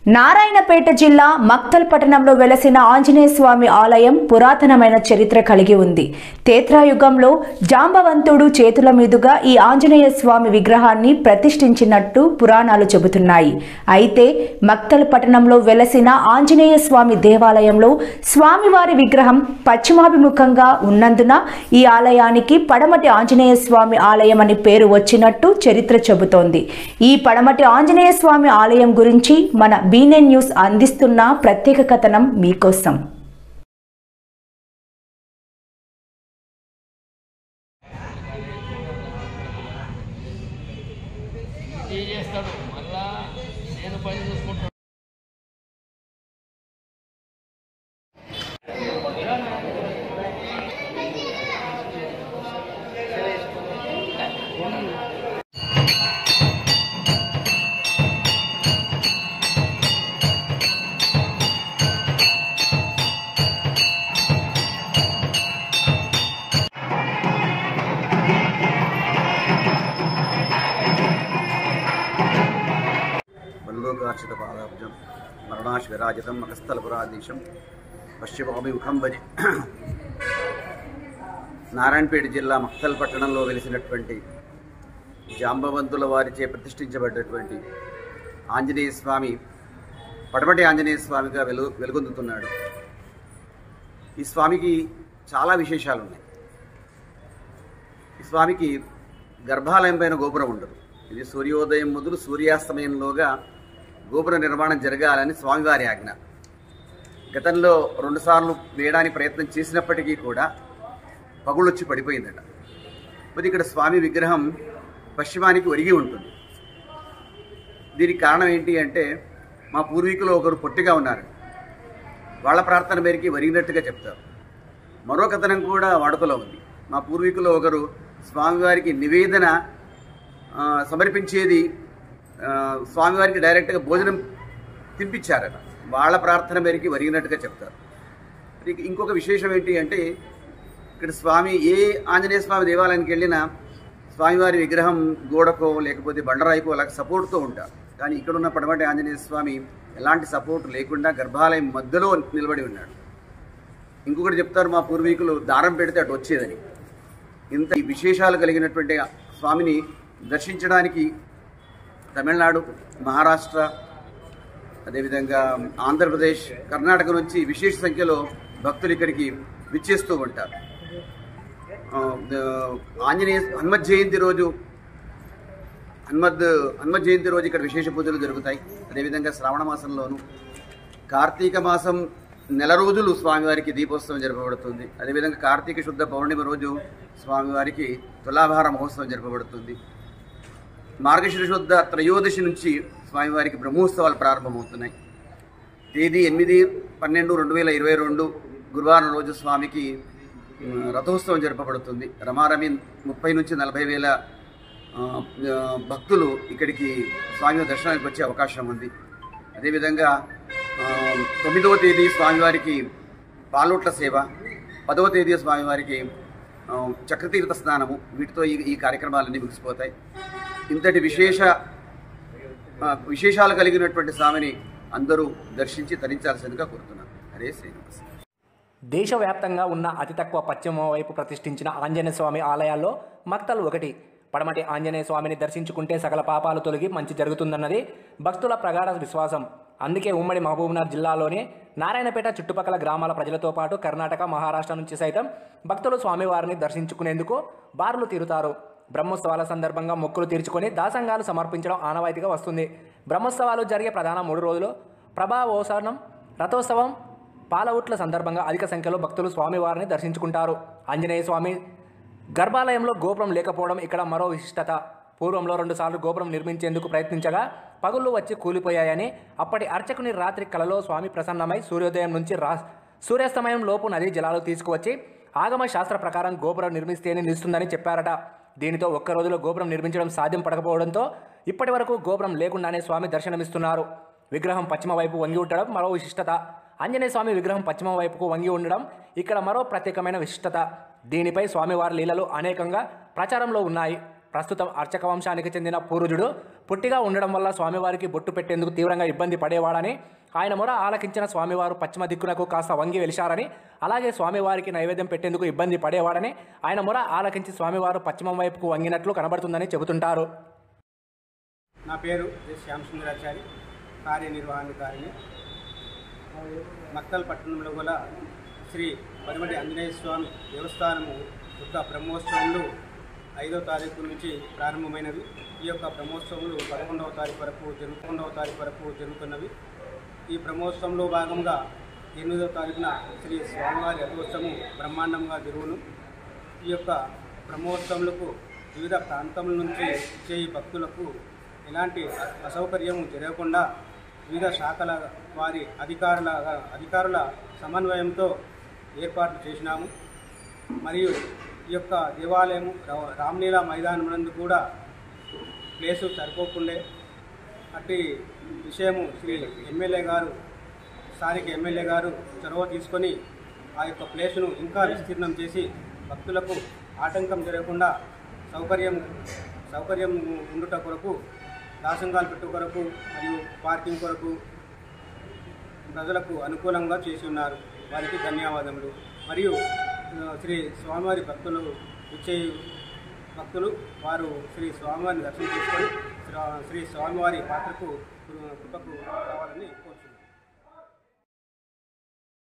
నారాయణపేట జిల్లా మక్తల్ పట్టణంలో వెలసిన ఆంజనేయ స్వామి ఆలయం పురాతనమైన చరిత్ర కలిగి ఉంది తేత్రాయుగంలో జాంబవంతుడు చేతుల మీదుగా ఈ ఆంజనేయ స్వామి విగ్రహాన్ని ప్రతిష్ఠించినట్టు పురాణాలు చెబుతున్నాయి అయితే మక్తల్ పట్టణంలో వెలసిన ఆంజనేయ స్వామి దేవాలయంలో స్వామివారి విగ్రహం పశ్చిమాభిముఖంగా ఉన్నందున ఈ ఆలయానికి పడమటి ఆంజనేయ స్వామి ఆలయం అని పేరు వచ్చినట్టు చరిత్ర చెబుతోంది ఈ పడమటి ఆంజనేయ స్వామి ఆలయం గురించి మన బీనే న్యూస్ అందిస్తున్న ప్రత్యేక కథనం మీకోసం టీ చేస్తాడు మళ్ళా నేను పని చూసుకుంటాను మల్లోకార్షిత పాదాబ్జం మరణాశ్వరాజితం మకస్థలపురాధీశం పశ్చిమాభిముఖం భజి నారాయణపేట జిల్లా మక్తల్ పట్టణంలో వెలిసినటువంటి జాంబవంతుల వారిచే ప్రతిష్ఠించబడ్డటువంటి ఆంజనేయ స్వామి పడమటి ఆంజనేయ స్వామిగా వెలు వెలుగొందుతున్నాడు ఈ స్వామికి చాలా విశేషాలు ఉన్నాయి ఈ స్వామికి గర్భాలయం పైన గోపురం ఉండదు ఇది సూర్యోదయం మొదలు సూర్యాస్తమయంలోగా గోపుర నిర్మాణం జరగాలని స్వామివారి ఆజ్ఞ గతంలో రెండుసార్లు వేయడానికి ప్రయత్నం చేసినప్పటికీ కూడా పగుళ్ళొచ్చి పడిపోయిందట మరి ఇక్కడ స్వామి విగ్రహం పశ్చిమానికి ఒరిగి ఉంటుంది దీనికి కారణం ఏంటి అంటే మా పూర్వీకులు ఒకరు పొట్టిగా ఉన్నారు వాళ్ళ ప్రార్థన మేరకి వరిగినట్టుగా చెప్తారు మరో కథనం కూడా వాడుకలో ఉంది మా పూర్వీకులు ఒకరు స్వామివారికి నివేదన ఆ, సమర్పించేది ఆ, స్వామివారికి డైరెక్ట్గా భోజనం తినిపించారట వాళ్ళ ప్రార్థన మేరకి వరిగినట్టుగా చెప్తారు ఇక ఇంకొక విశేషం ఏంటి అంటే ఇక్కడ స్వామి ఏ ఆంజనేయ స్వామి దేవాలయానికి వెళ్ళినా స్వామివారి విగ్రహం గోడకో లేకపోతే బండరాయికో అలా సపోర్ట్తో ఉంటారు కానీ ఇక్కడ ఉన్న పడమటి ఆంజనేయ స్వామి ఎలాంటి సపోర్ట్ లేకుండా గర్భాలయం మధ్యలో నిలబడి ఉన్నాడు ఇంకొకటి చెప్తారు మా పూర్వీకులు దారం పెడితే అటు వచ్చేదని ఇంత ఈ విశేషాలు కలిగినటువంటి స్వామిని దర్శించడానికి తమిళనాడు మహారాష్ట్ర అదేవిధంగా ఆంధ్రప్రదేశ్ కర్ణాటక నుంచి విశేష సంఖ్యలో భక్తులు ఇక్కడికి విచ్చేస్తూ ఉంటారు ఆ, ద- ఆంజనేయ హనుమత్ జయంతి రోజు హనుమద్ హనుమత్ జయంతి రోజు ఇక్కడ విశేష పూజలు జరుగుతాయి అదేవిధంగా శ్రావణ మాసంలోను కార్తీక మాసం నెల రోజులు స్వామివారికి దీపోత్సవం జరపబడుతుంది అదేవిధంగా కార్తీక శుద్ధ పౌర్ణిమ రోజు స్వామివారికి తులాభార మహోత్సవం జరపబడుతుంది మార్గశిర శుద్ధ త్రయోదశి నుంచి స్వామివారికి బ్రహ్మోత్సవాలు ప్రారంభమవుతున్నాయి తేదీ ఎనిమిది పన్నెండు రెండు వేల ఇరవై రెండు గురువారం రోజు స్వామికి ఉమ్, రథోత్సవం జరపబడుతుంది రమారమి ముప్పై నుంచి నలభై వేల ఆ, ఆ, భక్తులు ఇక్కడికి స్వామి దర్శనానికి వచ్చే అవకాశం ఉంది అదేవిధంగా ఆ, తొమ్మిదవ తేదీ స్వామివారికి పాలోట్ల సేవ పదవ తేదీ స్వామివారికి ఆ, చక్రతీర్థ స్నానము వీటితో ఈ ఈ కార్యక్రమాలన్నీ ముగిసిపోతాయి ఇంతటి విశేష ఆ, విశేషాలు కలిగినటువంటి స్వామిని అందరూ దర్శించి తరించాల్సిందిగా కోరుతున్నాను హరే శ్రీనివాస్ దేశవ్యాప్తంగా ఉన్న అతి తక్కువ పశ్చిమ వైపు ప్రతిష్ఠించిన ఆంజనేయ స్వామి ఆలయాల్లో మక్తల్ ఒకటి పడమటి ఆంజనేయ స్వామిని దర్శించుకుంటే సకల పాపాలు తొలగి మంచి జరుగుతుందన్నది భక్తుల ప్రగాఢ విశ్వాసం అందుకే ఉమ్మడి మహబూబ్నగర్ జిల్లాలోని నారాయణపేట చుట్టుపక్కల గ్రామాల ప్రజలతో పాటు కర్ణాటక మహారాష్ట్ర నుంచి సైతం భక్తులు స్వామివారిని దర్శించుకునేందుకు బారులు తీరుతారు బ్రహ్మోత్సవాల సందర్భంగా మొక్కులు తీర్చుకొని దాసంగాలు సమర్పించడం ఆనవాయితీగా వస్తుంది బ్రహ్మోత్సవాలు జరిగే ప్రధాన మూడు రోజులు ప్రభావోసనం రథోత్సవం పాలవుట్ల సందర్భంగా అధిక సంఖ్యలో భక్తులు స్వామివారిని దర్శించుకుంటారు ఆంజనేయ స్వామి గర్భాలయంలో గోపురం లేకపోవడం ఇక్కడ మరో విశిష్టత పూర్వంలో రెండుసార్లు గోపురం నిర్మించేందుకు ప్రయత్నించగా పగుళ్ళు వచ్చి కూలిపోయాయని అప్పటి అర్చకుని రాత్రి కలలో స్వామి ప్రసన్నమై సూర్యోదయం నుంచి రా సూర్యాస్తమయం లోపు నదీ జలాలు తీసుకువచ్చి ఆగమ శాస్త్ర ప్రకారం గోపురం నిర్మిస్తేనే నిలుస్తుందని చెప్పారట దీనితో ఒక్క రోజులో గోపురం నిర్మించడం సాధ్యం పడకపోవడంతో ఇప్పటి వరకు గోపురం లేకుండానే స్వామి దర్శనమిస్తున్నారు విగ్రహం పశ్చిమ వైపు వంగి ఉండడం మరో విశిష్టత ఆంజనేయ స్వామి విగ్రహం పశ్చిమ వైపుకు వంగి ఉండడం ఇక్కడ మరో ప్రత్యేకమైన విశిష్టత దీనిపై స్వామివారి లీలలు అనేకంగా ప్రచారంలో ఉన్నాయి ప్రస్తుతం అర్చక వంశానికి చెందిన పూర్వజుడు పుట్టిగా ఉండడం వల్ల స్వామివారికి బొట్టు పెట్టేందుకు తీవ్రంగా ఇబ్బంది పడేవాడని ఆయన మొర ఆలకించిన స్వామివారు పశ్చిమ దిక్కునకు కాస్త వంగి వెలిశారని అలాగే స్వామివారికి నైవేద్యం పెట్టేందుకు ఇబ్బంది పడేవాడని ఆయన మొర ఆలకించి స్వామివారు పశ్చిమం వైపుకు వంగినట్లు కనబడుతుందని చెబుతుంటారు నా పేరు ఎస్ శ్యామసుందరాచారి కార్యనిర్వహణాధికారిని మక్తల్ పట్టణంలో గల శ్రీ పరిమటి ఆంజనేయ స్వామి దేవస్థానము యొక్క బ్రహ్మోత్సవంలో ఐదో తారీఖు నుంచి ప్రారంభమైనవి ఈ యొక్క బ్రహ్మోత్సవంలో పదకొండవ తారీఖు వరకు జరుగు పదకొండవ తారీఖు వరకు జరుగుతున్నవి ఈ బ్రహ్మోత్సవంలో భాగంగా ఎనిమిదవ తారీఖున శ్రీ స్వామివారి రథోత్సవం బ్రహ్మాండంగా జరుగును ఈ యొక్క బ్రహ్మోత్సవాలకు వివిధ ప్రాంతముల నుంచి వచ్చే ఈ భక్తులకు ఎలాంటి అసౌకర్యం జరగకుండా వివిధ శాఖల వారి అధికారుల అధికారుల సమన్వయంతో ఏర్పాట్లు చేసినాము మరియు ఈ యొక్క దేవాలయం రా- రామ్లీలా మైదానం నందు కూడా ప్లేసు సరిపోకుండే అట్టి విషయము శ్రీ ఎమ్మెల్యే గారు స్థానిక ఎమ్మెల్యే గారు చొరవ తీసుకొని ఆ యొక్క ప్లేసును ఇంకా విస్తీర్ణం చేసి భక్తులకు ఆటంకం జరగకుండా సౌకర్యం సౌకర్యం ఉండుట కొరకు దాసంగాలు పెట్టు కొరకు మరియు పార్కింగ్ కొరకు ప్రజలకు అనుకూలంగా చేసి ఉన్నారు వారికి ధన్యవాదములు మరియు ఆ, శ్రీ స్వామివారి భక్తులు ఇచ్చే భక్తులు వారు శ్రీ స్వామివారిని దర్శనం చేసుకొని శ్రీ- శ్రీ స్వామివారి పాత్రకు కృపకు రావాలని కోరుతున్నాను